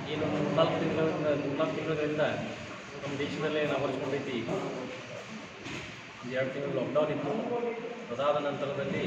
ಏನು ಮೂರ್ನಾಲ್ಕು ತಿಂಗಳಿಂದ ಮೂರ್ನಾಲ್ಕು ತಿಂಗಳಿಂದ ನಮ್ಮ ದೇಶದಲ್ಲೇ ನಾವು ಹೊರಿಸ್ಕೊಂಡೈತಿ ಒಂದು ಎರಡು ತಿಂಗಳು ಲಾಕ್ಡೌನ್ ಇತ್ತು ಅದಾದ ನಂತರದಲ್ಲಿ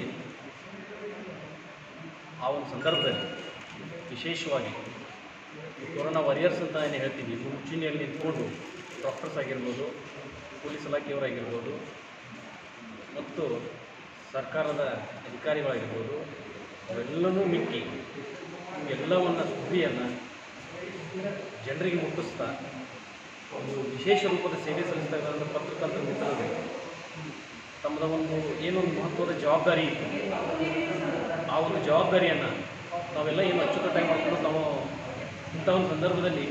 ಆ ಒಂದು ಸಂದರ್ಭದಲ್ಲಿ ವಿಶೇಷವಾಗಿ ಈ ಕೊರೋನಾ ವಾರಿಯರ್ಸ್ ಅಂತ ಏನು ಹೇಳ್ತೀವಿ ಮುಂಚೂಣಿಯಲ್ಲಿ ನಿಂತ್ಕೊಂಡು ಡಾಕ್ಟರ್ಸ್ ಆಗಿರ್ಬೋದು ಪೊಲೀಸ್ ಇಲಾಖೆಯವರಾಗಿರ್ಬೋದು ಮತ್ತು ಸರ್ಕಾರದ ಅಧಿಕಾರಿಗಳಾಗಿರ್ಬೋದು ಅವೆಲ್ಲನೂ ಮಿಕ್ಕಿ ಎಲ್ಲವನ್ನು ಸುದ್ದಿಯನ್ನು ಜನರಿಗೆ ಮುಟ್ಟಿಸ್ತಾ ಒಂದು ವಿಶೇಷ ರೂಪದ ಸೇವೆ ಸಲ್ಲಿಸ್ತಾ ಇದ್ದಾರೆ ಪತ್ರಕರ್ತರ ಮಿತ್ರರು ತಮ್ಮದ ಒಂದು ಏನೊಂದು ಮಹತ್ವದ ಜವಾಬ್ದಾರಿ ಇತ್ತು ಆ ಒಂದು ಜವಾಬ್ದಾರಿಯನ್ನು ನಾವೆಲ್ಲ ಏನು ಅಚ್ಚುಕಟ್ಟಾಗಿ ಮಾಡಿಕೊಂಡು ನಾವು ಇಂಥ ಒಂದು ಸಂದರ್ಭದಲ್ಲಿ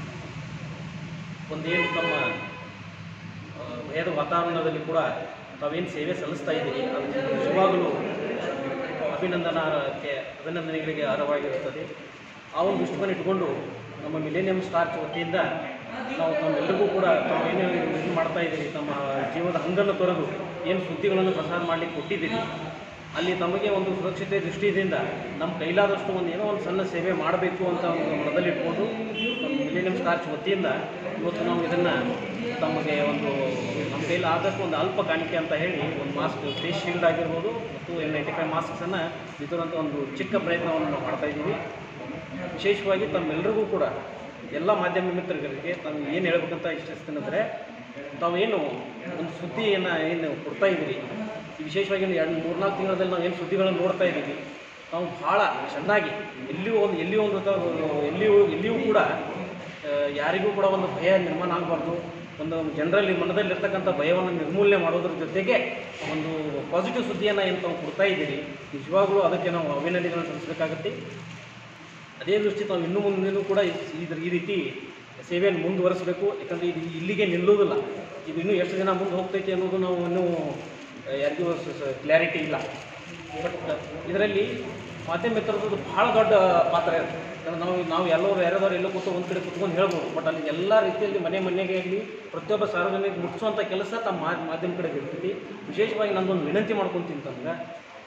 ಒಂದೇನು ತಮ್ಮ ಆ, ಭಯದ ವಾತಾವರಣದಲ್ಲಿ ಕೂಡ ತಾವೇನು ಸೇವೆ ಸಲ್ಲಿಸ್ತಾ ಇದ್ದೀರಿ ಅದು ನಿಜವಾಗಲೂ ಅಭಿನಂದನಾರ್ಹಕ್ಕೆ ಅಭಿನಂದನೆಗಳಿಗೆ ಅರ್ಹವಾಗಿರುತ್ತದೆ ಆ ಒಂದು ದೃಷ್ಟಿಕೋನ ಇಟ್ಕೊಂಡು ನಮ್ಮ ಮಿಲೇನಿಯಂ ಸ್ಟಾರ್ಚ್ ವತಿಯಿಂದ ನಾವು ತಮ್ಮೆಲ್ಲರಿಗೂ ಕೂಡ ತಾವೇನು ಇದು ಮಾಡ್ತಾ ಇದ್ದೀರಿ ತಮ್ಮ ಜೀವನದ ಹಂಗನ್ನು ತೊರೆದು ಏನು ಸುದ್ದಿಗಳನ್ನು ಪ್ರಸಾರ ಮಾಡಲಿಕ್ಕೆ ಕೊಟ್ಟಿದ್ದೀರಿ ಅಲ್ಲಿ ತಮಗೆ ಒಂದು ಸುರಕ್ಷತೆ ದೃಷ್ಟಿಯಿಂದ ನಮ್ಮ ಕೈಲಾದಷ್ಟು ಒಂದು ಏನೋ ಒಂದು ಸಣ್ಣ ಸೇವೆ ಮಾಡಬೇಕು ಅಂತ ಒಂದು ಮನದಲ್ಲಿ ಇಟ್ಕೊಂಡು ನಮ್ಮ ಮಿಲೇನಿಯಂ ಸ್ಟಾರ್ಚ್ ವತಿಯಿಂದ ಇವತ್ತು ನಾವು ಇದನ್ನು ತಮಗೆ ಒಂದು ನಮ್ಮ ಕೈಲಿ ಆದಷ್ಟು ಒಂದು ಅಲ್ಪ ಕಾಣಿಕೆ ಅಂತ ಹೇಳಿ ಒಂದು ಮಾಸ್ಕ್ ಫೇಸ್ ಶೀಲ್ಡ್ ಆಗಿರ್ಬೋದು ಮತ್ತು ಎನ್ ನೈಂಟಿ ಫೈವ್ ಮಾಸ್ಕ್ಸನ್ನು ವಿತರುವಂಥ ಒಂದು ಚಿಕ್ಕ ಪ್ರಯತ್ನವನ್ನು ನಾವು ಮಾಡ್ತಾ ಇದ್ದೀವಿ ವಿಶೇಷವಾಗಿ ತಮ್ಮೆಲ್ಲರಿಗೂ ಕೂಡ ಎಲ್ಲ ಮಾಧ್ಯಮ ಮಿತ್ರರಿಗೆ ತಾವು ಏನು ಹೇಳ್ಬೇಕಂತ ಇಚ್ಛಿಸ್ತೇನೆಂದರೆ ತಾವೇನು ಒಂದು ಸುದ್ದಿಯನ್ನು ಏನು ಕೊಡ್ತಾ ಇದ್ದೀರಿ ಈ ವಿಶೇಷವಾಗಿ ಒಂದು ಎರಡು ಮೂರ್ನಾಲ್ಕು ತಿಂಗಳಲ್ಲಿ ನಾವು ಏನು ಸುದ್ದಿಗಳನ್ನು ನೋಡ್ತಾ ಇದ್ದೀವಿ ನಾವು ಭಾಳ ಚೆನ್ನಾಗಿ ಎಲ್ಲಿಯೂ ಒಂದು ಎಲ್ಲಿಯೂ ಒಂದು ತ- ಎಲ್ಲಿಯೂ ಎಲ್ಲಿಯೂ ಕೂಡ ಆ, ಯಾರಿಗೂ ಕೂಡ ಒಂದು ಭಯ ನಿರ್ಮಾಣ ಆಗಬಾರ್ದು ಒಂದು ಜನರಲ್ಲಿ ಮನದಲ್ಲಿರ್ತಕ್ಕಂಥ ಭಯವನ್ನು ನಿರ್ಮೂಲನೆ ಮಾಡೋದ್ರ ಜೊತೆಗೆ ಒಂದು ಪಾಸಿಟಿವ್ ಸುದ್ದಿಯನ್ನು ಏನು ತಾವು ಕೊಡ್ತಾ ಇದ್ದೀರಿ ನಿಜವಾಗ್ಲೂ ಅದಕ್ಕೆ ನಾವು ಅಭಿನಂದನೆಗಳನ್ನು ಸಲ್ಲಿಸಬೇಕಾಗತ್ತೆ ಅದೇ ದೃಷ್ಟಿ ನಾವು ಇನ್ನು ಮುಂದೆನೂ ಕೂಡ ಈ- ಇದ್ರ ಈ ರೀತಿ ಸೇವೆಯನ್ನು ಮುಂದುವರಿಸಬೇಕು ಯಾಕಂದರೆ ಇದು ಇಲ್ಲಿಗೆ ನಿಲ್ಲೋದಿಲ್ಲ ಇದು ಇನ್ನೂ ಎಷ್ಟು ದಿನ ಮುಂದೆ ಹೋಗ್ತೈತಿ ಅನ್ನೋದು ನಾವು ಇನ್ನೂ ಆ, ಯಾರಿಗೂ ಕ್ಲಾರಿಟಿ ಇಲ್ಲ ಬಟ್ ಇದರಲ್ಲಿ ಮಾಧ್ಯಮ ಮಿತ್ರರದ್ದು ಭಾಳ ದೊಡ್ಡ ಪಾತ್ರ ಇರುತ್ತೆ ಯಾಕಂದ್ರೆ ನಾವು ನಾವು ಎಲ್ಲರೂ ಯಾರ್ಯಾರು ಎಲ್ಲೋ ಕೂತು ಒಂದು ಕಡೆ ಕುತ್ಕೊಂಡು ಹೇಳ್ಬೋದು ಬಟ್ ಅಲ್ಲಿ ಎಲ್ಲ ರೀತಿಯಲ್ಲಿ ಮನೆ ಮನೆಗೆ ಆಗಲಿ ಪ್ರತಿಯೊಬ್ಬ ಸಾರ್ವಜನಿಕ ಮುಟ್ಟಿಸುವಂಥ ಕೆಲಸ ತಮ್ಮ ಮಾ- ಮಾಧ್ಯಮ ಕಡೆಗೆ ಇರ್ತೈತಿ ವಿಶೇಷವಾಗಿ ನಂದೊಂದು ವಿನಂತಿ ಮಾಡ್ಕೊತೀನಿ ಅಂತಂದ್ರೆ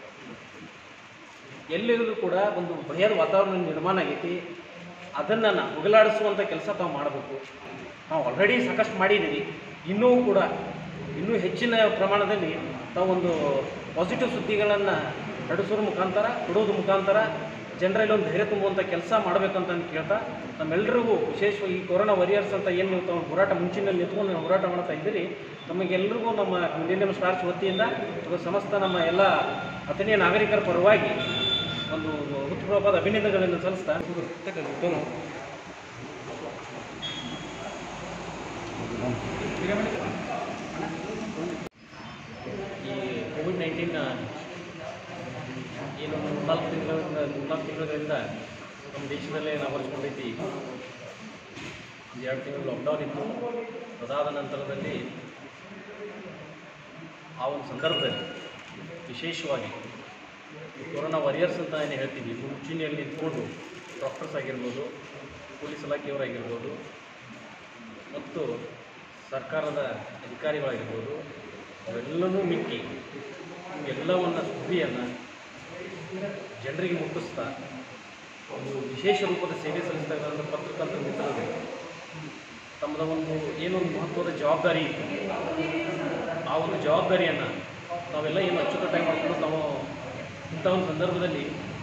ಎಲ್ಲೆಲ್ಲೂ ಕೂಡ ಒಂದು ಭಯದ ವಾತಾವರಣ ನಿರ್ಮಾಣ ಆಗೈತಿ ಅದನ್ನು ನಾವು ಹೋಗಲಾಡಿಸುವಂಥ ಕೆಲಸ ತಾವು ಮಾಡಬೇಕು ನಾವು ಆಲ್ರೆಡಿ ಸಾಕಷ್ಟು ಮಾಡಿದ್ದೀವಿ ಇನ್ನೂ ಕೂಡ ಇನ್ನೂ ಹೆಚ್ಚಿನ ಪ್ರಮಾಣದಲ್ಲಿ ತಾವು ಒಂದು ಪಾಸಿಟಿವ್ ಸುದ್ದಿಗಳನ್ನು ಹರಡಿಸೋದ್ರ ಮುಖಾಂತರ ಕೊಡೋದ್ರ ಮುಖಾಂತರ ಜನರಲ್ಲಿ ಒಂದು ಧೈರ್ಯ ತುಂಬುವಂಥ ಕೆಲಸ ಮಾಡಬೇಕಂತ ನಾನು ಕೇಳ್ತಾ ನಮ್ಮೆಲ್ಲರಿಗೂ ವಿಶೇಷವಾಗಿ ಈ ಕೊರೋನಾ ವಾರಿಯರ್ಸ್ ಅಂತ ಏನು ನೀವು ತಾವು ಹೋರಾಟ ಮುಂಚಿನಲ್ಲಿ ನಿಂತ್ಕೊಂಡು ನೀವು ಹೋರಾಟ ಮಾಡ್ತಾ ಇದ್ದೀರಿ ತಮಗೆಲ್ಲರಿಗೂ ನಮ್ಮ ಮಿಲೇನಿಯಂ ಸ್ಟಾರ್ಸ್ ವತಿಯಿಂದ ಮತ್ತು ಸಮಸ್ತ ನಮ್ಮ ಎಲ್ಲ ಅಥಣೀಯ ನಾಗರಿಕರ ಪರವಾಗಿ ಒಂದು ಹುಟ್ಟುಹಬ್ಬದ ಅಭಿನಂದನೆಗಳನ್ನು ಸಲ್ಲಿಸ್ತಾ ಈ ಕೋವಿಡ್ ನೈನ್ಟೀನ್ ಏನು ಮೂರ್ನಾಲ್ಕು ತಿಂಗಳಿಂದ ಮೂರ್ನಾಲ್ಕು ತಿಂಗಳಿಂದ ನಮ್ಮ ದೇಶದಲ್ಲೇ ನಾವು ಹೊರಿಸ್ಕೊಂಡೈತಿ ಒಂದು ಎರಡು ತಿಂಗಳು ಲಾಕ್ಡೌನ್ ಇತ್ತು ಅದಾದ ನಂತರದಲ್ಲಿ ಆ ಒಂದು ಸಂದರ್ಭದಲ್ಲಿ ವಿಶೇಷವಾಗಿ ಈ ಕೊರೋನಾ ವಾರಿಯರ್ಸ್ ಅಂತ ಏನು ಹೇಳ್ತೀವಿ ಮುಂಚೂಣಿಯಲ್ಲಿ ನಿಂತ್ಕೊಂಡು ಡಾಕ್ಟರ್ಸ್ ಆಗಿರ್ಬೋದು ಪೊಲೀಸ್ ಇಲಾಖೆಯವರಾಗಿರ್ಬೋದು ಮತ್ತು ಸರ್ಕಾರದ ಅಧಿಕಾರಿಗಳಾಗಿರ್ಬೋದು ಅವೆಲ್ಲನೂ ಮಿಕ್ಕಿ ಎಲ್ಲವನ್ನು ಸುದ್ದಿಯನ್ನು ಜನರಿಗೆ ಮುಟ್ಟಿಸ್ತಾ ಒಂದು ವಿಶೇಷ ರೂಪದ ಸೇವೆ ಸಲ್ಲಿಸ್ತಾ ಇದ್ದಾರೆ ಪತ್ರಕರ್ತರ ಮಿತ್ರರು ತಮ್ಮದ ಒಂದು ಏನೊಂದು ಮಹತ್ವದ ಜವಾಬ್ದಾರಿ ಇತ್ತು ಆ ಒಂದು ಜವಾಬ್ದಾರಿಯನ್ನು ನಾವೆಲ್ಲ ಏನು ಅಚ್ಚುಕಟ್ಟಾಗಿ ಮಾಡಿಕೊಂಡು ನಾವು ಇಂಥ ಒಂದು ಸಂದರ್ಭದಲ್ಲಿ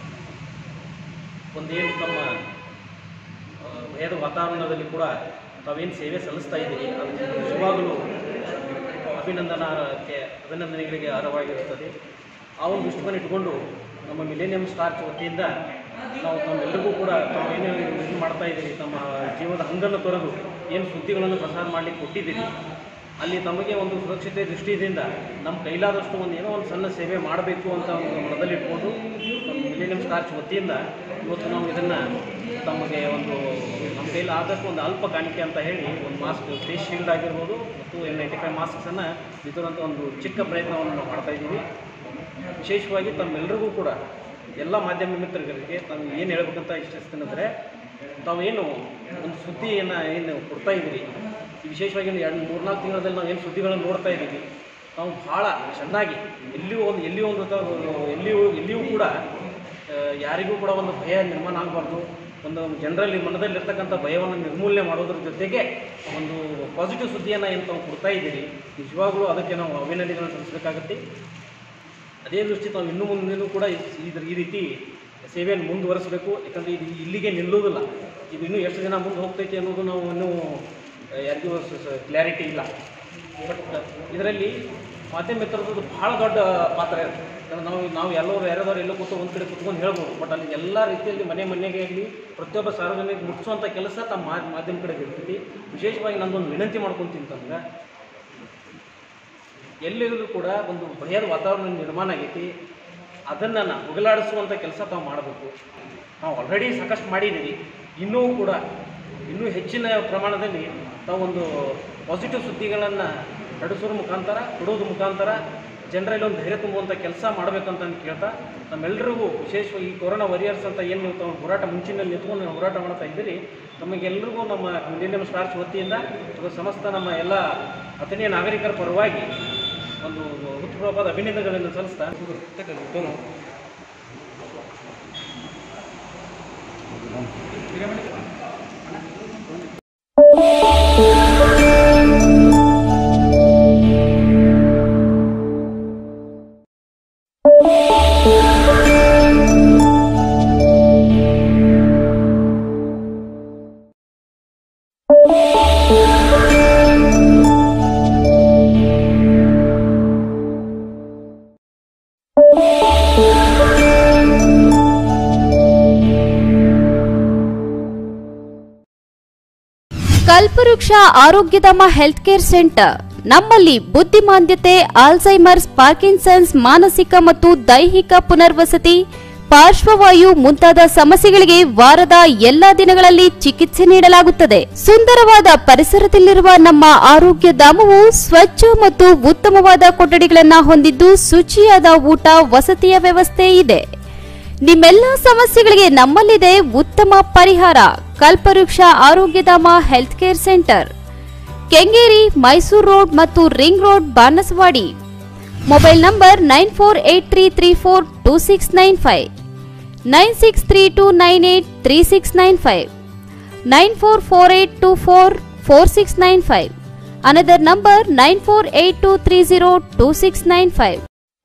ಒಂದೇನು ತಮ್ಮ ಆ, ಭಯದ ವಾತಾವರಣದಲ್ಲಿ ಕೂಡ ತಾವೇನು ಸೇವೆ ಸಲ್ಲಿಸ್ತಾ ಇದ್ದೀರಿ ಅದು ನಿಜವಾಗಲೂ ಅಭಿನಂದನಾರ್ಹಕ್ಕೆ ಅಭಿನಂದನೆಗಳಿಗೆ ಅರ್ಹವಾಗಿರುತ್ತದೆ ಆ ಒಂದು ದೃಷ್ಟಿಕೋನ ಇಟ್ಕೊಂಡು ನಮ್ಮ ಮಿಲೇನಿಯಂ ಸ್ಟಾರ್ಚ್ ವತಿಯಿಂದ ನಾವು ತಮ್ಮೆಲ್ಲರಿಗೂ ಕೂಡ ತಾವೇನು ಇದು ಮಾಡ್ತಾ ಇದ್ದೀರಿ ತಮ್ಮ ಜೀವನದ ಹಂಗನ್ನು ತೊರೆದು ಏನು ಸುದ್ದಿಗಳನ್ನು ಪ್ರಸಾರ ಮಾಡಲಿಕ್ಕೆ ಕೊಟ್ಟಿದ್ದೀರಿ ಅಲ್ಲಿ ತಮಗೆ ಒಂದು ಸುರಕ್ಷತೆ ದೃಷ್ಟಿಯಿಂದ ನಮ್ಮ ಕೈಲಾದಷ್ಟು ಒಂದು ಏನೋ ಒಂದು ಸಣ್ಣ ಸೇವೆ ಮಾಡಬೇಕು ಅಂತ ಒಂದು ಮನದಲ್ಲಿ ಇಟ್ಕೊಂಡು ನಮ್ಮ ಮಿಲೇನಿಯಂ ಸ್ಟಾರ್ಚ್ ವತಿಯಿಂದ ಇವತ್ತು ನಾವು ಇದನ್ನು ತಮಗೆ ಒಂದು ನಮ್ಮ ಕೈಲಿ ಆದಷ್ಟು ಒಂದು ಅಲ್ಪ ಕಾಣಿಕೆ ಅಂತ ಹೇಳಿ ಒಂದು ಮಾಸ್ಕ್ ಫೇಸ್ ಶೀಲ್ಡ್ ಆಗಿರ್ಬೋದು ಮತ್ತು ಎನ್ ನೈಂಟಿ ಫೈವ್ ಮಾಸ್ಕ್ಸನ್ನು ವಿತರುವಂಥ ಒಂದು ಚಿಕ್ಕ ಪ್ರಯತ್ನವನ್ನು ನಾವು ಮಾಡ್ತಾ ಇದ್ದೀವಿ ವಿಶೇಷವಾಗಿ ತಮ್ಮೆಲ್ಲರಿಗೂ ಕೂಡ ಎಲ್ಲ ಮಾಧ್ಯಮ ಮಿತ್ರರಿಗೆ ತಾವು ಏನು ಹೇಳ್ಬೇಕಂತ ಇಚ್ಛಿಸ್ತೇನೆಂದರೆ ತಾವೇನು ಒಂದು ಸುದ್ದಿಯನ್ನು ಏನು ಕೊಡ್ತಾ ಇದ್ದೀರಿ ಈ ವಿಶೇಷವಾಗಿ ಒಂದು ಎರಡು ಮೂರ್ನಾಲ್ಕು ತಿಂಗಳಲ್ಲಿ ನಾವು ಏನು ಸುದ್ದಿಗಳನ್ನು ನೋಡ್ತಾ ಇದ್ದೀವಿ ನಾವು ಭಾಳ ಚೆನ್ನಾಗಿ ಎಲ್ಲಿಯೂ ಒಂದು ಎಲ್ಲಿಯೂ ಒಂದು ತ- ಎಲ್ಲಿಯೂ ಎಲ್ಲಿಯೂ ಕೂಡ ಆ, ಯಾರಿಗೂ ಕೂಡ ಒಂದು ಭಯ ನಿರ್ಮಾಣ ಆಗಬಾರ್ದು ಒಂದು ಜನರಲ್ಲಿ ಮನದಲ್ಲಿರ್ತಕ್ಕಂಥ ಭಯವನ್ನು ನಿರ್ಮೂಲನೆ ಮಾಡೋದ್ರ ಜೊತೆಗೆ ಒಂದು ಪಾಸಿಟಿವ್ ಸುದ್ದಿಯನ್ನು ಏನು ತಾವು ಕೊಡ್ತಾ ಇದ್ದೀರಿ ನಿಜವಾಗ್ಲೂ ಅದಕ್ಕೆ ನಾವು ಅಭಿನಂದನೆಗಳನ್ನು ಸಲ್ಲಿಸಬೇಕಾಗತ್ತೆ ಅದೇ ದೃಷ್ಟಿ ನಾವು ಇನ್ನು ಮುಂದೆನೂ ಕೂಡ ಈ- ಇದ್ರ ಈ ರೀತಿ ಸೇವೆಯನ್ನು ಮುಂದುವರಿಸಬೇಕು ಯಾಕಂದರೆ ಇದು ಇಲ್ಲಿಗೆ ನಿಲ್ಲುವುದಿಲ್ಲ ಇದು ಇನ್ನೂ ಎಷ್ಟು ದಿನ ಮುಂದೆ ಹೋಗ್ತೈತಿ ಅನ್ನೋದು ನಾವು ಇನ್ನೂ ಆ, ಯಾರಿಗೂ ಕ್ಲಾರಿಟಿ ಇಲ್ಲ ಬಟ್ ಇದರಲ್ಲಿ ಮಾಧ್ಯಮ ಮಿತ್ರರದ್ದು ಭಾಳ ದೊಡ್ಡ ಪಾತ್ರ ಇರುತ್ತೆ ಯಾಕಂದ್ರೆ ನಾವು ನಾವು ಎಲ್ಲರೂ ಯಾರ್ಯಾರು ಎಲ್ಲೋ ಕೂತು ಒಂದು ಕಡೆ ಕೂತ್ಕೊಂಡು ಹೇಳ್ಬೋದು ಬಟ್ ಅಲ್ಲಿ ಎಲ್ಲ ರೀತಿಯಲ್ಲಿ ಮನೆ ಮನೆಗೆ ಆಗಲಿ ಪ್ರತಿಯೊಬ್ಬ ಸಾರ್ವಜನಿಕ ಮುಟ್ಟಿಸುವಂಥ ಕೆಲಸ ತಮ್ಮ ಮಾ- ಮಾಧ್ಯಮ ಕಡೆಗೆ ಇರ್ತೈತಿ ವಿಶೇಷವಾಗಿ ನಂದೊಂದು ವಿನಂತಿ ಮಾಡ್ಕೊತೀನಿ ತಮ್ಗೆ ಎಲ್ಲೆಲ್ಲೂ ಕೂಡ ಒಂದು ಭಯದ ವಾತಾವರಣ ನಿರ್ಮಾಣ ಆಗೈತಿ ಅದನ್ನು ನಾವು ಹೋಗಲಾಡಿಸುವಂಥ ಕೆಲಸ ತಾವು ಮಾಡಬೇಕು ನಾವು ಆಲ್ರೆಡಿ ಸಾಕಷ್ಟು ಮಾಡಿದ್ದೀವಿ ಇನ್ನೂ ಕೂಡ ಇನ್ನೂ ಹೆಚ್ಚಿನ ಪ್ರಮಾಣದಲ್ಲಿ ತಾವು ಒಂದು ಪಾಸಿಟಿವ್ ಸುದ್ದಿಗಳನ್ನು ಹರಡಿಸೋದ್ರ ಮುಖಾಂತರ ಕೊಡೋದ್ರ ಮುಖಾಂತರ ಜನರಲ್ಲಿ ಒಂದು ಧೈರ್ಯ ತುಂಬುವಂಥ ಕೆಲಸ ಮಾಡಬೇಕಂತ ನಾನು ಕೇಳ್ತಾ ನಮ್ಮೆಲ್ಲರಿಗೂ ವಿಶೇಷವಾಗಿ ಈ ಕೊರೋನಾ ವಾರಿಯರ್ಸ್ ಅಂತ ಏನು ನೀವು ತಾವು ಹೋರಾಟ ಮುಂಚಿನಲ್ಲಿ ನಿಂತ್ಕೊಂಡು ನೀವು ಹೋರಾಟ ಮಾಡ್ತಾ ಇದ್ದೀರಿ ತಮಗೆಲ್ಲರಿಗೂ ನಮ್ಮ ಮಿಲೇನಿಯಂ ಸ್ಟಾರ್ಸ್ ವತಿಯಿಂದ ಮತ್ತು ಸಮಸ್ತ ನಮ್ಮ ಎಲ್ಲ ಅಥಣೀಯ ನಾಗರಿಕರ ಪರವಾಗಿ ಒಂದು ಹುಟ್ಟುಹಬ್ಬದ ಅಭಿನಂದನೆಗಳನ್ನು ಸಲ್ಲಿಸ್ತಾ ಕಲ್ಪವೃಕ್ಷ ಆರೋಗ್ಯಧಾಮ ಹೆಲ್ತ್ ಕೇರ್ ಸೆಂಟರ್ ನಮ್ಮಲ್ಲಿ ಬುದ್ಧಿಮಾಂದ್ಯತೆ ಆಲ್ಝೈಮರ್ಸ್ ಪಾರ್ಕಿನ್ಸನ್ಸ್ ಮಾನಸಿಕ ಮತ್ತು ದೈಹಿಕ ಪುನರ್ವಸತಿ ಪಾರ್ಶ್ವವಾಯು ಮುಂತಾದ ಸಮಸ್ಯೆಗಳಿಗೆ ವಾರದ ಎಲ್ಲಾ ದಿನಗಳಲ್ಲಿ ಚಿಕಿತ್ಸೆ ನೀಡಲಾಗುತ್ತದೆ ಸುಂದರವಾದ ಪರಿಸರದಲ್ಲಿರುವ ನಮ್ಮ ಆರೋಗ್ಯ ಧಾಮವು ಸ್ವಚ್ಛ ಮತ್ತು ಉತ್ತಮವಾದ ಕೊಠಡಿಗಳನ್ನು ಹೊಂದಿದ್ದು ಶುಚಿಯಾದ ಊಟ ವಸತಿಯ ವ್ಯವಸ್ಥೆ ಇದೆ ನಿಮ್ಮೆಲ್ಲ ಸಮಸ್ಯೆಗಳಿಗೆ ನಮ್ಮಲ್ಲಿದೆ ಉತ್ತಮ ಪರಿಹಾರ Kalpavriksha Arogyadhama health care centre Kengeri Mysuru road ಮತ್ತು ring road Banaswadi mobile number nine four eight three three four two six nine five nine six three two nine eight three six nine five nine four four eight two four four six nine five another number nine four eight two three zero two six nine five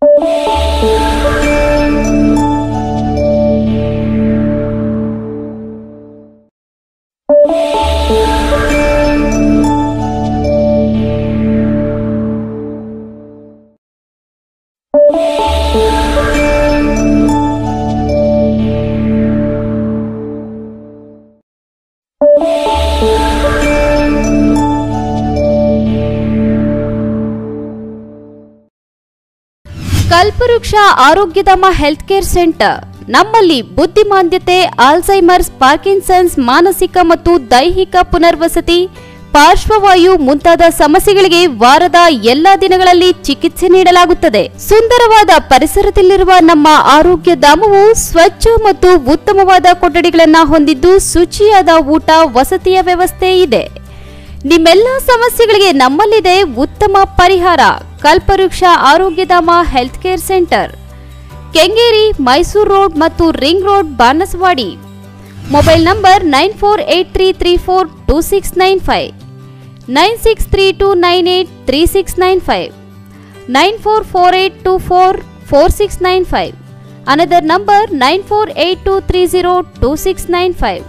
Kalpavriksha Arogyadhama health care centre ನಮ್ಮಲ್ಲಿ ಬುದ್ಧಿಮಾಂದ್ಯತೆ Alzheimer's Parkinson's ಮಾನಸಿಕ ಮತ್ತು ದೈಹಿಕ ಪುನರ್ವಸತಿ ಪಾರ್ಶ್ವವಾಯು ಮುಂತಾದ ಸಮಸ್ಯೆಗಳಿಗೆ ವಾರದ ಎಲ್ಲಾ ದಿನಗಳಲ್ಲಿ ಚಿಕಿತ್ಸೆ ನೀಡಲಾಗುತ್ತದೆ ಸುಂದರವಾದ ಪರಿಸರದಲ್ಲಿರುವ ನಮ್ಮ ಆರೋಗ್ಯ ಧಾಮವು ಸ್ವಚ್ಛ ಮತ್ತು ಉತ್ತಮವಾದ ಕೊಠಡಿಗಳನ್ನು ಹೊಂದಿದ್ದು ಶುಚಿಯಾದ ಊಟ ವಸತಿಯ ವ್ಯವಸ್ಥೆ ಇದೆ ನಿಮ್ಮೆಲ್ಲ ಸಮಸ್ಯೆಗಳಿಗೆ ನಮ್ಮಲ್ಲಿದೆ ಉತ್ತಮ ಪರಿಹಾರ Kalpavriksha Arogyadhama health care centre Kengeri Mysuru road ಮತ್ತು ring road Banaswadi mobile number nine four eight three three four two six nine five nine six three two nine eight three six nine five nine four four eight two four four six nine five another number nine four eight two three zero two six nine five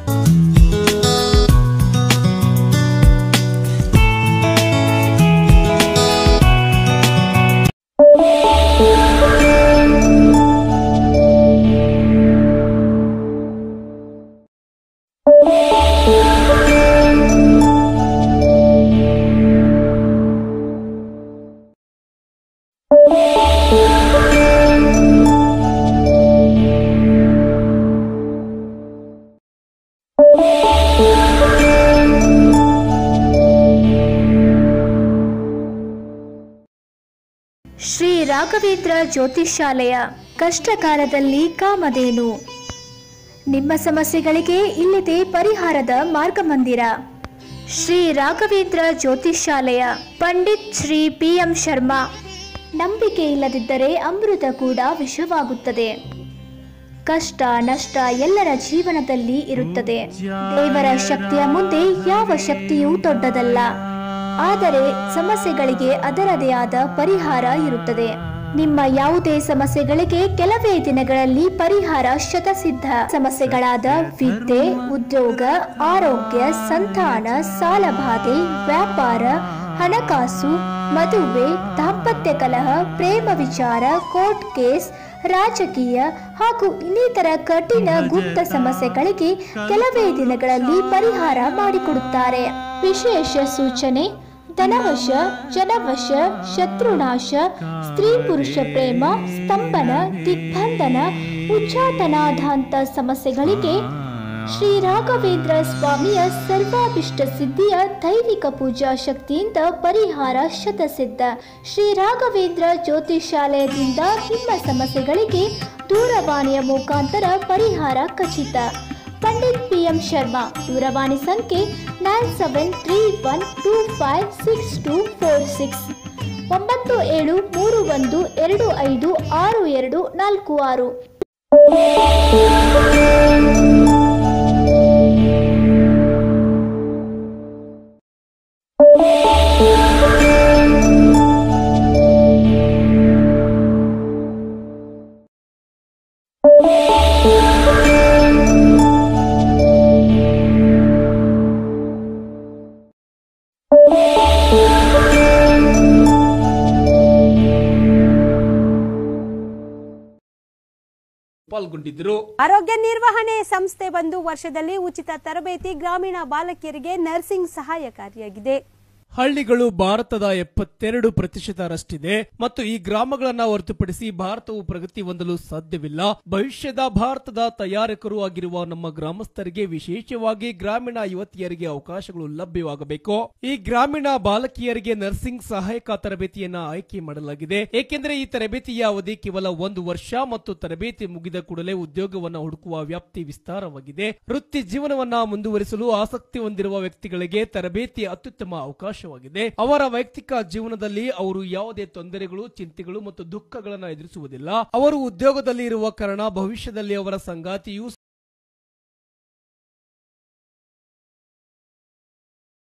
Shri Raghavendra ಜ್ಯೋತಿಷ್ಯಾಲಯ ಕಷ್ಟಕಾಲದಲ್ಲಿ ಕಾಮಧೇನು ನಿಮ್ಮ ಸಮಸ್ಯೆಗಳಿಗೆ ಇಲ್ಲಿದೆ ಪರಿಹಾರದ ಮಾರ್ಗಮಂದಿರ Shri Raghavendra ಜ್ಯೋತಿಷ್ಯಾಲಯ Pandit Shri P M Sharma ನಂಬಿಕೆ ಇಲ್ಲದಿದ್ದರೆ ಅಮೃತ ಕೂಡ ವಿಷವಾಗುತ್ತದೆ ಕಷ್ಟ ನಷ್ಟ ಎಲ್ಲರ ಜೀವನದಲ್ಲಿ ಇರುತ್ತದೆ ದೇವರ ಶಕ್ತಿಯ ಮುಂದೆ ಯಾವ ಶಕ್ತಿಯೂ ದೊಡ್ಡದಲ್ಲ ಆದರೆ ಸಮಸ್ಯೆಗಳಿಗೆ ಅದರದೇ ಆದ ಪರಿಹಾರ ಇರುತ್ತದೆ ನಿಮ್ಮ ಯಾವುದೇ ಸಮಸ್ಯೆಗಳಿಗೆ ಕೆಲವೇ ದಿನಗಳಲ್ಲಿ ಪರಿಹಾರ ಶತಸಿದ್ಧ ಸಮಸ್ಯೆಗಳಾದ ವಿದ್ಯೆ ಉದ್ಯೋಗ ಆರೋಗ್ಯ ಸಂತಾನ ಸಾಲಬಾಧೆ ವ್ಯಾಪಾರ ಹಣಕಾಸು ಮದುವೆ ದಾಂಪತ್ಯ ಕಲಹ ಪ್ರೇಮ ವಿಚಾರ ಕೋರ್ಟ್ ಕೇಸ್ ರಾಜಕೀಯ ಹಾಗೂ ಇನ್ನಿತರ ಕಠಿಣ ಗುಪ್ತ ಸಮಸ್ಯೆಗಳಿಗೆ ಕೆಲವೇ ದಿನಗಳಲ್ಲಿ ಪರಿಹಾರ ಮಾಡಿಕೊಡುತ್ತಾರೆ ವಿಶೇಷ ಸೂಚನೆ ಧನವಶ ಜನವಶ ಶತ್ರುನಾಶ ಸ್ತ್ರೀ ಪುರುಷ ಪ್ರೇಮ ಸ್ತಂಭನ ದಿಗ್ಬಂಧನ ಉಚ್ಚಾಟನಾಧಾಂತ ಸಮಸ್ಯೆಗಳಿಗೆ ಶ್ರೀ ರಾಘವೇಂದ್ರ ಸ್ವಾಮಿಯ ಸರ್ವಾಭಿಷ್ಟ ಸಿದ್ಧಿಯ ದೈವಿಕ ಪೂಜಾ ಶಕ್ತಿಯಿಂದ ಪರಿಹಾರ ಶತಸಿದ್ಧ ಶ್ರೀ ರಾಘವೇಂದ್ರ ಜ್ಯೋತಿಷಾಲಯದಿಂದ ನಿಮ್ಮ ಸಮಸ್ಯೆಗಳಿಗೆ ದೂರವಾಣಿಯ ಮುಖಾಂತರ ಪರಿಹಾರ ಖಚಿತ ಪಂಡಿತ್ ಪಿ ಎಂ ಶರ್ಮಾ ದೂರವಾಣಿ ಸಂಖ್ಯೆ nine seven three one two five six two four six ಒಂಬತ್ತು ಏಳು ಮೂರು ಒಂದು ಎರಡು ಐದು ಆರು ಎರಡು ನಾಲ್ಕು ಆರು ಪಾಲ್ಗೊಂಡಿದ್ದರು ಆರೋಗ್ಯ ನಿರ್ವಹಣೆ ಸಂಸ್ಥೆ ಬಂದು ವರ್ಷದಲ್ಲಿ ಉಚಿತ ತರಬೇತಿ ಗ್ರಾಮೀಣ ಬಾಲಕಿಯರಿಗೆ ನರ್ಸಿಂಗ್ ಸಹಾಯಕಾರಿಯಾಗಿದೆ ಹಳ್ಳಿಗಳು ಭಾರತದ ಎಪ್ಪತ್ತೆರಡು ಪ್ರತಿಶತರಷ್ಟಿದೆ ಮತ್ತು ಈ ಗ್ರಾಮಗಳನ್ನ ಹೊರತುಪಡಿಸಿ ಭಾರತವು ಪ್ರಗತಿ ಹೊಂದಲು ಸಾಧ್ಯವಿಲ್ಲ ಭವಿಷ್ಯದ ಭಾರತದ ತಯಾರಕರು ಆಗಿರುವ ನಮ್ಮ ಗ್ರಾಮಸ್ಥರಿಗೆ ವಿಶೇಷವಾಗಿ ಗ್ರಾಮೀಣ ಯುವತಿಯರಿಗೆ ಅವಕಾಶಗಳು ಲಭ್ಯವಾಗಬೇಕು ಈ ಗ್ರಾಮೀಣ ಬಾಲಕಿಯರಿಗೆ ನರ್ಸಿಂಗ್ ಸಹಾಯಕ ತರಬೇತಿಯನ್ನ ಆಯ್ಕೆ ಮಾಡಲಾಗಿದೆ ಏಕೆಂದರೆ ಈ ತರಬೇತಿಯ ಅವಧಿ ಕೇವಲ ಒಂದು ವರ್ಷ ಮತ್ತು ತರಬೇತಿ ಮುಗಿದ ಕೂಡಲೇ ಉದ್ಯೋಗವನ್ನ ಹುಡುಕುವ ವ್ಯಾಪ್ತಿ ವಿಸ್ತಾರವಾಗಿದೆ ವೃತ್ತಿ ಜೀವನವನ್ನ ಮುಂದುವರಿಸಲು ಆಸಕ್ತಿ ಹೊಂದಿರುವ ವ್ಯಕ್ತಿಗಳಿಗೆ ತರಬೇತಿ ಅತ್ಯುತ್ತಮ ಅವಕಾಶವಾಗಿದೆ ಅವರ ವೈಯಕ್ತಿಕ ಜೀವನದಲ್ಲಿ ಅವರು ಯಾವುದೇ ತೊಂದರೆಗಳು ಚಿಂತೆಗಳು ಮತ್ತು ದುಃಖಗಳನ್ನು ಎದುರಿಸುವುದಿಲ್ಲ ಅವರು ಉದ್ಯೋಗದಲ್ಲಿ ಇರುವ ಕಾರಣ ಭವಿಷ್ಯದಲ್ಲಿ ಅವರ ಸಂಗಾತಿಯು